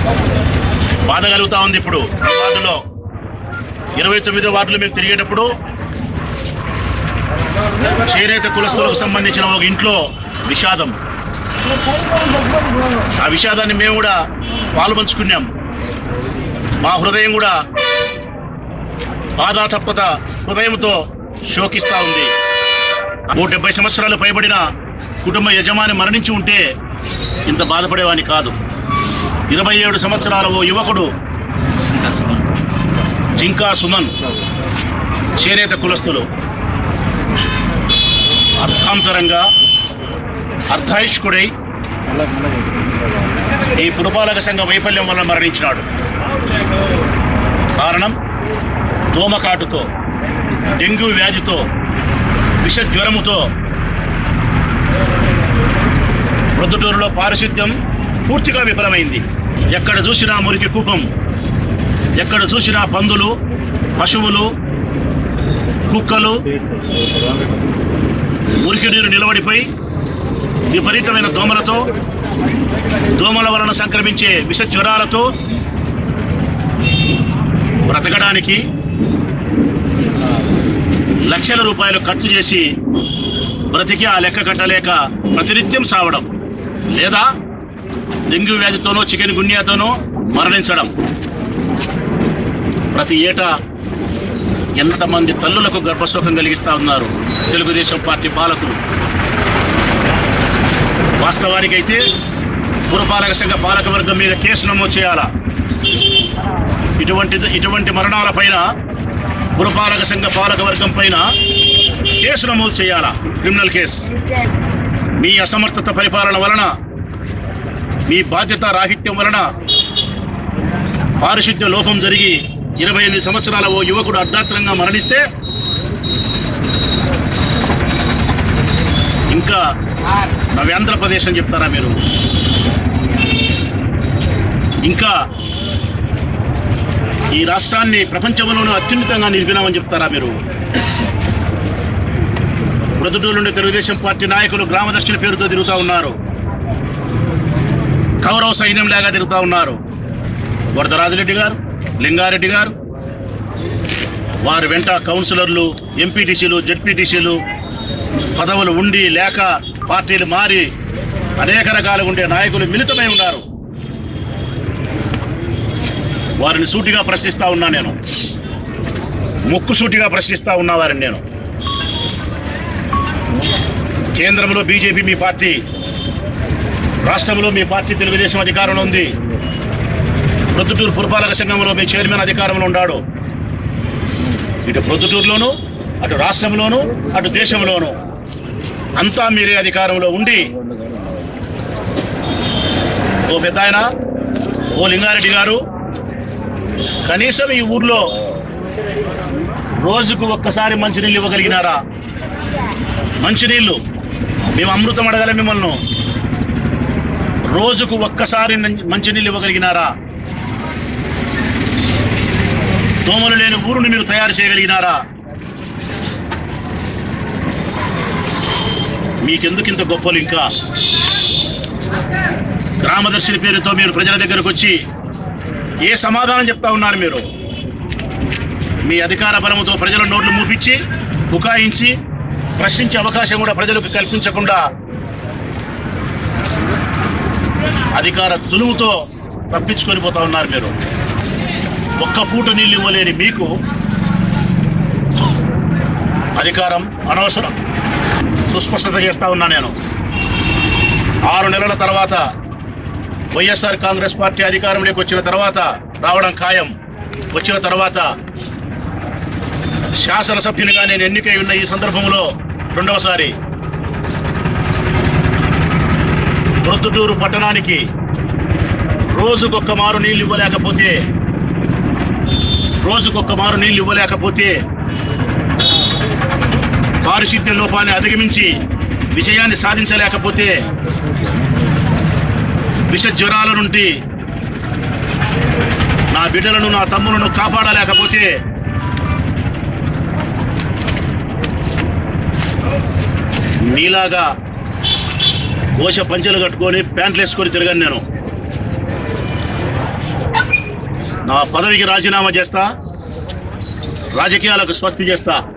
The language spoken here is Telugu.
బాధ కలుగుతా ఉంది ఇప్పుడు ఈ వార్డులో ఇరవై తొమ్మిదో వార్డులో మేము తిరిగేటప్పుడు చేనేత కులస్తులకు సంబంధించిన ఒక ఇంట్లో విషాదం ఆ విషాదాన్ని మేము కూడా పాల్పంచుకున్నాం మా హృదయం కూడా బాధాతప్రత హృదయంతో శోకిస్తా ఉంది ఓ డెబ్బై సంవత్సరాలు పైబడిన కుటుంబ యజమాని మరణించి ఉంటే ఇంత బాధపడేవాని కాదు ఇరవై ఏడు సంవత్సరాల ఓ యువకుడు జింకా సుమన్ చేనేత కులస్తులు అర్థాంతరంగా అర్ధాయుష్కుడై ఈ పురపాలక సంఘ వైఫల్యం వల్ల మరణించినాడు కారణం దోమకాటుతో డెంగ్యూ వ్యాధితో విష జ్వరముతో ప్రొద్దుటూరులో పారిశుద్ధ్యం పూర్తిగా విఫలమైంది ఎక్కడ చూసినా మురికి కూపం ఎక్కడ చూసినా పందులు పశువులు కుక్కలు మురికి నీరు నిలబడిపోయి విపరీతమైన దోమలతో దోమల వలన సంక్రమించే విష జ్వరాలతో బ్రతకడానికి లక్షల రూపాయలు ఖర్చు చేసి బ్రతికి ఆ లెక్క కట్టలేక ప్రతినిత్యం సావడం లేదా డెంగ్యూ వ్యాధితోనో చికెన్ గున్యాతోనో మరణించడం ప్రతి ఏటా ఎంతమంది తల్లులకు గర్భశోకం కలిగిస్తా ఉన్నారు తెలుగుదేశం పార్టీ పాలకులు వాస్తవానికైతే పురపాలక సంఘ పాలక వర్గం మీద కేసు నమోదు చేయాలా ఇటువంటి ఇటువంటి మరణాల పైన పురపాలక సంఘ పాలక వర్గం పైన కేసు నమోదు చేయాలా క్రిమినల్ కేసు మీ అసమర్థత పరిపాలన వలన మీ బాధ్యత రాహిత్యం వలన పారిశుద్ధ్య లోపం జరిగి ఇరవై ఎనిమిది సంవత్సరాల ఓ యువకుడు అర్ధాంతరంగా మరణిస్తే ఇంకా నవ్యాంధ్రప్రదేశ్ అని చెప్తారా మీరు ఇంకా ఈ రాష్ట్రాన్ని ప్రపంచంలోనూ అత్యున్నతంగా నిలిపినామని చెప్తారా మీరు ప్రొద్దుటూరు నుండి తెలుగుదేశం పార్టీ నాయకులు గ్రామదర్శిని పేరుతో తిరుగుతూ ఉన్నారు కౌరవ సైన్యం లాగా తిరుగుతూ ఉన్నారు వరదరాజరెడ్డి గారు లింగారెడ్డి గారు వారి వెంట కౌన్సిలర్లు ఎంపీటీసీలు జెడ్పీటీసీలు పదవులు ఉండి లేక పార్టీలు మారి అనేక రకాలుగా ఉండే నాయకులు మిళితమై ఉన్నారు వారిని సూటిగా ప్రశ్నిస్తా ఉన్నా నేను ముక్కు సూటిగా ప్రశ్నిస్తా ఉన్నా వారిని నేను కేంద్రంలో బీజేపీ మీ పార్టీ రాష్ట్రంలో మీ పార్టీ తెలుగుదేశం అధికారంలో ఉంది ప్రొద్దుటూరు పురపాలక సంఘంలో మీ చైర్మన్ అధికారంలో ఉన్నాడు ఇటు ప్రొద్దుటూరులోను అటు రాష్ట్రంలోను అటు దేశంలోను అంతా మీరే అధికారంలో ఉండి ఓ పెద్ద ఆయన ఓ లింగారెడ్డి గారు కనీసం ఈ ఊర్లో రోజుకు ఒక్కసారి మంచినీళ్ళు ఇవ్వగలిగినారా మంచినీళ్ళు మేము అమృతం అడగలే మిమ్మల్ని రోజుకు ఒక్కసారి నం- మంచినీళ్ళు ఇవ్వగలిగినారా దోమలు లేని ఊరుని మీరు తయారు చేయగలిగినారా మీకెందుకు ఇంత గొప్పలు ఇంకా గ్రామదర్శిని పేరుతో మీరు ప్రజల దగ్గరకు వచ్చి ఏ సమాధానం చెప్తా ఉన్నారు మీరు మీ అధికార బలముతో ప్రజల నోట్లు మూపించి బుకాయించి ప్రశ్నించే అవకాశం కూడా ప్రజలకు కల్పించకుండా అధికార చులువుతో తప్పించుకొని పోతా ఉన్నారు మీరు ఒక్క పూట నీళ్ళు ఇవ్వలేని మీకు అధికారం అనవసరం సుస్పష్టత చేస్తా ఉన్నా నేను ఆరు నెలల తర్వాత వైఎస్ఆర్ కాంగ్రెస్ పార్టీ అధికారంలోకి వచ్చిన తర్వాత రావడం ఖాయం వచ్చిన తర్వాత శాసనసభ్యునిగా నేను ఎన్నికై ఉన్న ఈ సందర్భంలో రెండవసారి ప్రొద్దుటూరు పట్టణానికి రోజుకొక్క మారు నీళ్ళు ఇవ్వలేకపోతే రోజుకొక్క మారు నీళ్ళు ఇవ్వలేకపోతే పారిశుద్ధ్య లోపాన్ని అధిగమించి విజయాన్ని సాధించలేకపోతే విష జ్వరాల నుండి నా బిడ్డలను నా తమ్ములను కాపాడలేకపోతే నీలాగా కోశ పంచెలు కట్టుకొని ప్యాంట్లు వేసుకొని తిరగను నేను నా పదవికి రాజీనామా చేస్తా రాజకీయాలకు స్వస్తి చేస్తా